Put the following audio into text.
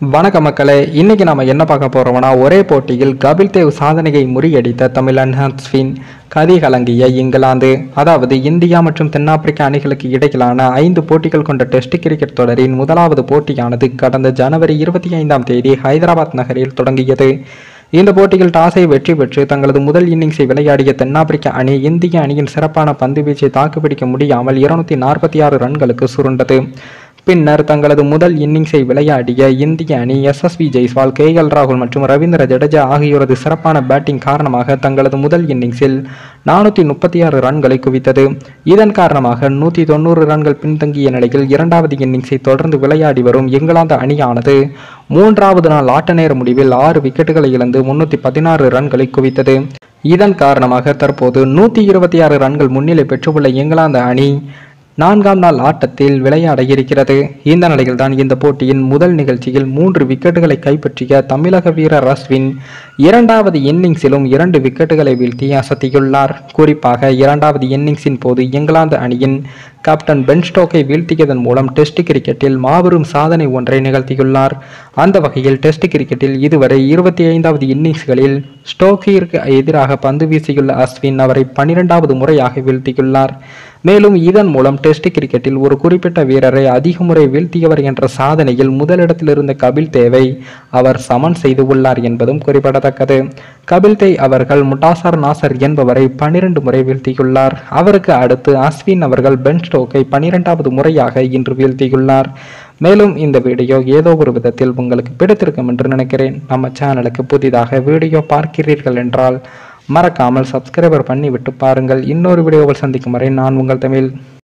வணக்க மக்களே இன்னைக்கு நாம என்ன பார்க்க போறோம்னா ஒரே போட்டியில் கபில் தேவ் சாதனையை முறியடித்த தமிழன் ஹன்ஸ்வின் கதி கலங்கிய இங்கிலாந்து அதாவது இந்தியா மற்றும் தென்னாப்பிரிக்க அணிகளுக்கு இடையிலான ஐந்து போட்டிகள் கொண்ட டெஸ்ட் கிரிக்கெட் தொடரின் முதலாவது போட்டியானது கடந்த ஜனவரி இருபத்தி ஐந்தாம் தேதி ஹைதராபாத் நகரில் தொடங்கியது இந்த போட்டியில் டாஸை வெற்றி பெற்று தங்களது முதல் இன்னிங்ஸை விளையாடிய தென்னாப்பிரிக்க அணி இந்திய அணியின் சிறப்பான பந்து வீச்சை தாக்குப்பிடிக்க முடியாமல் இருநூத்தி நாற்பத்தி ஆறு ரன்களுக்கு சுருண்டது பின்னர் தங்களது முதல் இன்னிங்ஸை விளையாடிய இந்திய அணி எஸ்எஸ்வி ஜெய்ஸ்வால் கே எல் ராகுல் மற்றும் ரவீந்திர ஜடேஜா ஆகியோரது சிறப்பான பேட்டிங் காரணமாக தங்களது முதல் இன்னிங்ஸில் நானூற்றி முப்பத்தி ஆறு ரன்களை குவித்தது இதன் காரணமாக நூற்றி தொண்ணூறு ரன்கள் பின்தங்கிய நிலையில் இரண்டாவது இன்னிங்ஸை தொடர்ந்து விளையாடி வரும் இங்கிலாந்து அணியானது மூன்றாவது நாள் ஆட்ட நேர முடிவில் ஆறு விக்கெட்டுகளை இழந்து முன்னூற்றி பதினாறு ரன்களை குவித்தது இதன் காரணமாக தற்போது நூற்றி இருபத்தி ஆறு ரன்கள் முன்னிலை பெற்றுள்ள இங்கிலாந்து அணி நான்காம் நாள் ஆட்டத்தில் விளையாட இருக்கிறது இந்த நிலையில்தான் இந்த போட்டியின் முதல் நிகழ்ச்சியில் மூன்று விக்கெட்டுகளை கைப்பற்றிய தமிழக வீரர் அஸ்வின் இரண்டாவது இன்னிங்ஸிலும் இரண்டு விக்கெட்டுகளை வீழ்த்தி அசத்தியுள்ளார் குறிப்பாக இரண்டாவது இன்னிங்ஸின் போது இங்கிலாந்து அணியின் கேப்டன் பென் ஸ்டோக்கை வீழ்த்தியதன் மூலம் டெஸ்ட் கிரிக்கெட்டில் மாபெரும் சாதனை ஒன்றை நிகழ்த்தியுள்ளார் அந்த வகையில் டெஸ்ட் கிரிக்கெட்டில் இதுவரை இருபத்தி ஐந்தாவது இன்னிங்ஸ்களில் ஸ்டோக்கிற்கு எதிராக பந்து வீசியுள்ள அஸ்வின் அவரை பனிரெண்டாவது முறையாக வீழ்த்தியுள்ளார் மேலும் இதன் மூலம் டெஸ்ட் கிரிக்கெட்டில் ஒரு குறிப்பிட்ட வீரரை அதிக முறை வீழ்த்தியவர் என்ற சாதனையில் முதலிடத்தில் இருந்த கபில் தேவை அவர் சமன் செய்து உள்ளார் என்பதும் குறிப்பிடத்தக்கது கபில் தேவ் அவர்கள் முட்டாசார் நாசர் என்பவரை பனிரெண்டு முறை வீழ்த்தியுள்ளார் அவருக்கு அடுத்து அஸ்வின் அவர்கள் பென் ஸ்டோக்கை பனிரெண்டாவது முறையாக இன்று வீழ்த்தியுள்ளார் மேலும் இந்த வீடியோ ஏதோ ஒரு விதத்தில் உங்களுக்கு பிடித்திருக்கும் என்று நினைக்கிறேன் நம்ம சேனலுக்கு புதிதாக வீடியோ பார்க்கிறீர்கள் என்றால் மறக்காமல் சப்ஸ்கிரைபர் பண்ணிவிட்டு பாருங்கள் இன்னொரு வீடியோவில் சந்திக்கும் வரை நான் உங்கள் தமிழ்